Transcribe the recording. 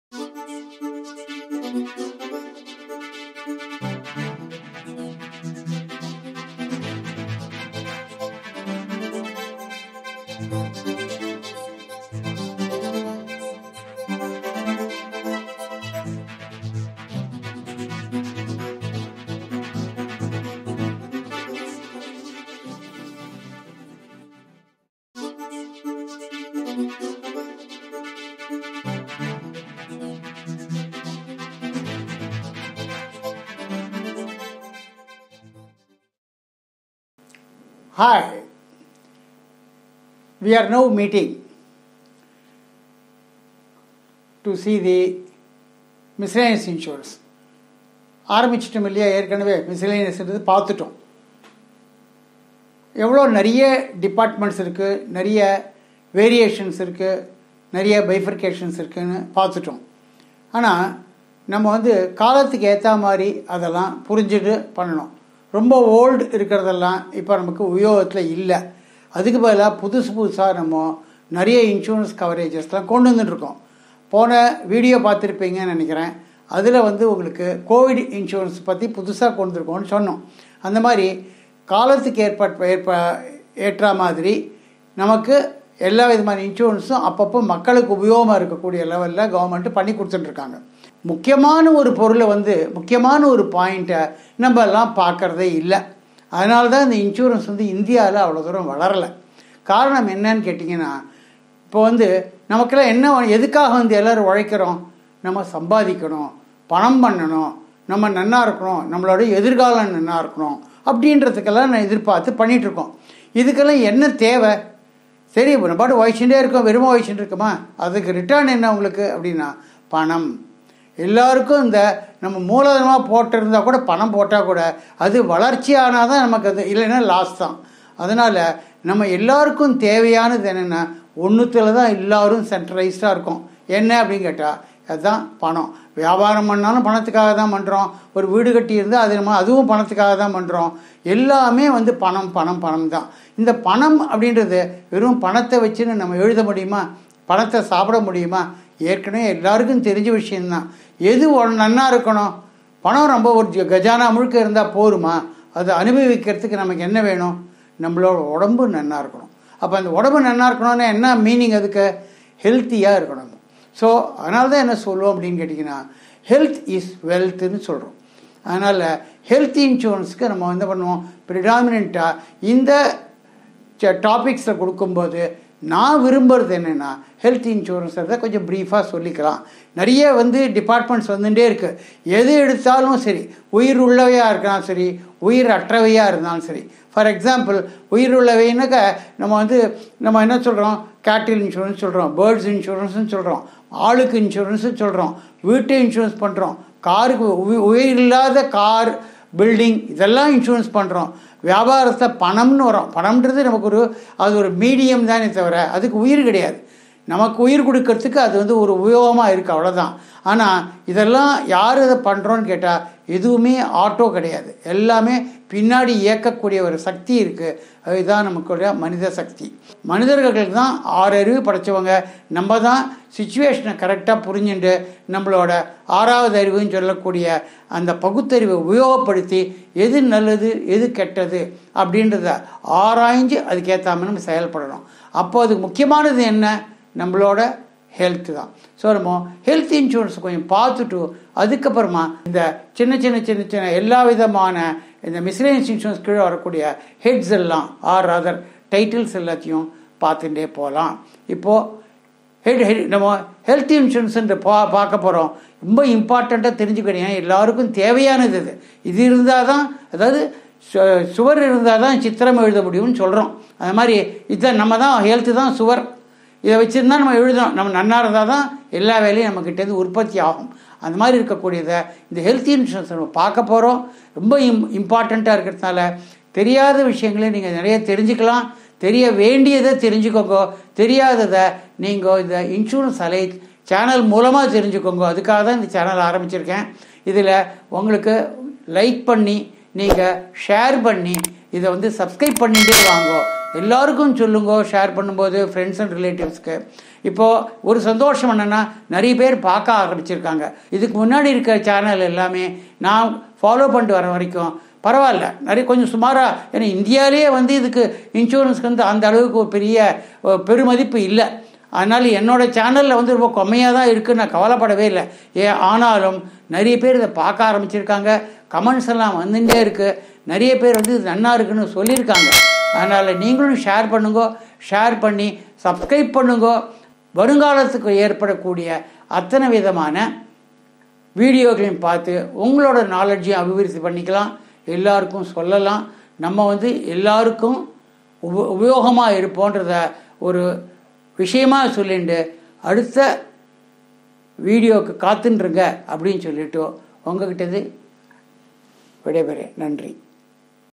Hi, we are now meeting to see the miscellaneous insurance. ஆரம்பிச்சிட்டோம் இல்லையா ஏற்கனவே மிஸ்லேனியஸ்ன்றது பார்த்துட்டோம் எவ்வளோ நிறைய டிபார்ட்மெண்ட்ஸ் இருக்குது நிறைய வேரியேஷன்ஸ் இருக்குது நிறைய பைஃபர்கேஷன்ஸ் இருக்குன்னு பார்த்துட்டோம் ஆனால் நம்ம வந்து காலத்துக்கு ஏற்ற மாதிரி அதெல்லாம் புரிஞ்சுட்டு பண்ணணும் ரொம்ப ஓல்டு இருக்கிறதெல்லாம் இப்போ நமக்கு உபயோகத்தில் இல்லை அதுக்கு பதிலாக புதுசு புதுசாக நம்ம நிறைய இன்சூரன்ஸ் கவரேஜஸ்லாம் கொண்டு வந்துட்டுருக்கோம் போன வீடியோ பார்த்துருப்பீங்கன்னு நினைக்கிறேன் அதில் வந்து உங்களுக்கு கோவிட் இன்சூரன்ஸ் பற்றி புதுசாக கொண்டு வந்துருக்கோம்னு சொன்னோம் அந்த மாதிரி காலத்துக்கு ஏற்ப ஏற்ப ஏற்ற மாதிரி நமக்கு எல்லா விதமான இன்சூரன்ஸும் அப்பப்போ மக்களுக்கு உபயோகமாக இருக்கக்கூடிய லெவலில் கவர்மெண்ட்டு பண்ணி கொடுத்துட்ருக்காங்க முக்கியமான ஒரு பொருளை வந்து முக்கியமான ஒரு பாயிண்ட்டை நம்ம எல்லாம் பார்க்குறதே இல்லை அதனால தான் இந்த இன்சூரன்ஸ் வந்து இந்தியாவில் அவ்வளோ தூரம் வளரலை காரணம் என்னன்னு கேட்டிங்கன்னா இப்போ வந்து நமக்கெல்லாம் என்ன எதுக்காக வந்து எல்லோரும் உழைக்கிறோம் நம்ம சம்பாதிக்கணும் பணம் பண்ணணும் நம்ம நன்னா இருக்கணும் நம்மளோட எதிர்காலம் நன்னா இருக்கணும் அப்படின்றதுக்கெல்லாம் நான் எதிர்பார்த்து பண்ணிகிட்ருக்கோம் இதுக்கெல்லாம் என்ன தேவை சரி நம்ம பாட்டு வயசுட்டே இருக்கோம் வெறும வயசுட்டு இருக்குமா அதுக்கு ரிட்டர்ன் என்ன உங்களுக்கு அப்படின்னா பணம் எல்லாருக்கும் இந்த நம்ம மூலதனமாக போட்டிருந்தா கூட பணம் போட்டால் கூட அது வளர்ச்சி ஆனால் தான் நமக்கு அது இல்லைன்னா லாஸ் தான் அதனால் நம்ம எல்லாருக்கும் தேவையானது என்னென்னா ஒன்றுத்தில் தான் எல்லோரும் சென்ட்ரலைஸ்டாக இருக்கும் என்ன அப்படின்னு கேட்டால் அதுதான் பணம் வியாபாரம் பண்ணாலும் பணத்துக்காக தான் பண்ணுறோம் ஒரு வீடு கட்டி இருந்தால் அது நம்ம அதுவும் பணத்துக்காக தான் பண்ணுறோம் எல்லாமே வந்து பணம் பணம் பணம் தான் இந்த பணம் அப்படின்றது வெறும் பணத்தை வச்சுன்னு நம்ம எழுத முடியுமா பணத்தை சாப்பிட முடியுமா ஏற்கனவே எல்லாருக்கும் தெரிஞ்ச விஷயந்தான் எது நன்னா இருக்கணும் பணம் ரொம்ப ஒரு கஜானா முழுக்க இருந்தால் போருமா அதை அனுபவிக்கிறதுக்கு நமக்கு என்ன வேணும் நம்மளோட உடம்பு நன்னா இருக்கணும் அப்போ அந்த உடம்பு நன்னா இருக்கணும்னா என்ன மீனிங் அதுக்கு ஹெல்த்தியாக இருக்கணும் ஸோ அதனால தான் என்ன சொல்லுவோம் அப்படின்னு கேட்டிங்கன்னா ஹெல்த் இஸ் வெல்த்துன்னு சொல்கிறோம் அதனால் ஹெல்த் இன்சூரன்ஸுக்கு நம்ம என்ன பண்ணுவோம் ப்ரிடாமினண்ட்டாக இந்த டாபிக்ஸில் கொடுக்கும்போது நான் விரும்புகிறது என்னென்னா ஹெல்த் இன்சூரன்ஸ் கொஞ்சம் ப்ரீஃபாக சொல்லிக்கலாம் நிறைய வந்து டிபார்ட்மெண்ட்ஸ் வந்துட்டே இருக்குது எது எடுத்தாலும் சரி உயிர் உள்ளவையாக இருக்கலாம் சரி உயிர் அற்றவையாக இருந்தாலும் சரி ஃபார் எக்ஸாம்பிள் உயிர் உள்ளவைன்னாக்க நம்ம வந்து நம்ம என்ன சொல்கிறோம் கேட்டில் இன்சூரன்ஸ் சொல்கிறோம் பேர்ட்ஸ் இன்சூரன்ஸ்னு சொல்கிறோம் ஆளுக்கு இன்சூரன்ஸு சொல்கிறோம் வீட்டு இன்சூரன்ஸ் பண்ணுறோம் காருக்கு உயிர் இல்லாத கார் பில்டிங் இதெல்லாம் இன்சூரன்ஸ் பண்ணுறோம் வியாபாரத்தை பணம்னு வரும் பணம்ன்றது நமக்கு ஒரு அது ஒரு மீடியம் தானே தவிர அதுக்கு உயிர் கிடையாது நமக்கு உயிர் கொடுக்கறதுக்கு அது வந்து ஒரு உபயோகமாக இருக்குது அவ்வளோதான் ஆனால் இதெல்லாம் யார் இதை பண்ணுறோன்னு கேட்டால் எதுவுமே ஆட்டோ கிடையாது எல்லாமே பின்னாடி இயக்கக்கூடிய ஒரு சக்தி இருக்குது அதுதான் நமக்குடைய மனித சக்தி மனிதர்களுக்கு தான் ஆறு அறிவு படைச்சவங்க நம்ம தான் சுச்சுவேஷனை கரெக்டாக புரிஞ்சுட்டு நம்மளோட ஆறாவது அறிவுன்னு சொல்லக்கூடிய அந்த பகுத்தறிவை உபயோகப்படுத்தி எது நல்லது எது கெட்டது அப்படின்றத ஆராய்ஞ்சு அதுக்கேற்ற மாதிரி நம்ம செயல்படணும் அப்போ அதுக்கு முக்கியமானது என்ன நம்மளோட ஹெல்த்து தான் ஸோ நம்ம ஹெல்த் இன்சூரன்ஸ் கொஞ்சம் பார்த்துட்டு அதுக்கப்புறமா இந்த சின்ன சின்ன சின்ன சின்ன எல்லா விதமான இந்த மிஸ்லேனியஸ் இன்சூரன்ஸ் கீழே வரக்கூடிய ஹெட்ஸ் எல்லாம் ஆர் அதர் டைட்டில்ஸ் எல்லாத்தையும் பார்த்துட்டே போகலாம் இப்போது ஹெட் ஹெட் நம்ம ஹெல்த் இன்சூரன்ஸுன்ற பா பார்க்க போகிறோம் ரொம்ப இம்பார்ட்டண்ட்டாக தெரிஞ்சுக்கணும் எல்லாருக்கும் தேவையானது இது இது இருந்தால் தான் அதாவது சுவர் இருந்தால் தான் சித்திரம் எழுத முடியும்னு சொல்கிறோம் அது மாதிரி இதுதான் நம்ம தான் ஹெல்த்து தான் சுவர் இதை வச்சுருந்தா நம்ம எழுதணும் நம்ம நன்னா இருந்தால் தான் எல்லா வேலையும் நம்மக்கிட்டேருந்து உற்பத்தி ஆகும் அந்த மாதிரி இருக்கக்கூடியதை இந்த ஹெல்த் இன்சூரன்ஸ் நம்ம பார்க்க போகிறோம் ரொம்ப இம் இம்பார்ட்டண்ட்டாக இருக்கிறதுனால தெரியாத விஷயங்களை நீங்கள் நிறைய தெரிஞ்சுக்கலாம் தெரிய வேண்டியதை தெரிஞ்சுக்கோங்க தெரியாததை நீங்கள் இந்த இன்சூரன்ஸ் அலை சேனல் மூலமாக தெரிஞ்சுக்கோங்க அதுக்காக தான் இந்த சேனல் ஆரம்பிச்சிருக்கேன் இதில் உங்களுக்கு லைக் பண்ணி நீங்கள் ஷேர் பண்ணி இதை வந்து சப்ஸ்கிரைப் பண்ணிகிட்டே வாங்கோ எல்லாருக்கும் சொல்லுங்க ஷேர் பண்ணும்போது ஃப்ரெண்ட்ஸ் அண்ட் ரிலேட்டிவ்ஸ்க்கு இப்போது ஒரு சந்தோஷம் என்னென்னா நிறைய பேர் பார்க்க ஆரம்பிச்சிருக்காங்க இதுக்கு முன்னாடி இருக்க சேனல் எல்லாமே நான் ஃபாலோ பண்ணிட்டு வர வரைக்கும் பரவாயில்ல நிறைய கொஞ்சம் சுமாராக ஏன்னா இந்தியாவிலேயே வந்து இதுக்கு இன்சூரன்ஸ்க்கு வந்து அந்த அளவுக்கு ஒரு பெரிய அஹ், பெருமதிப்பு இல்லை அதனால் என்னோடய சேனலில் வந்து ரொம்ப கம்மியாக தான் இருக்குது நான் கவலைப்படவே இல்லை ஏ ஆனாலும் நிறைய பேர் இதை பார்க்க ஆரம்பிச்சிருக்காங்க கமெண்ட்ஸ் எல்லாம் வந்துட்டே இருக்குது நிறைய பேர் வந்து இது நன்னா இருக்குன்னு சொல்லியிருக்காங்க அதனால் நீங்களும் ஷேர் பண்ணுங்க ஷேர் பண்ணி சப்ஸ்கிரைப் பண்ணுங்க வருங்காலத்துக்கு ஏற்படக்கூடிய அத்தனை விதமான வீடியோக்களையும் பார்த்து உங்களோட நாலேஜையும் அபிவிருத்தி பண்ணிக்கலாம் எல்லாருக்கும் சொல்லலாம் நம்ம வந்து எல்லாருக்கும் உப உபயோகமாக இருப்போன்றத ஒரு விஷயமா சொல்லிட்டு அடுத்த வீடியோவுக்கு காத்துன்றுங்க அப்படின்னு சொல்லிட்டு உங்ககிட்டது விடைபெறேன் நன்றி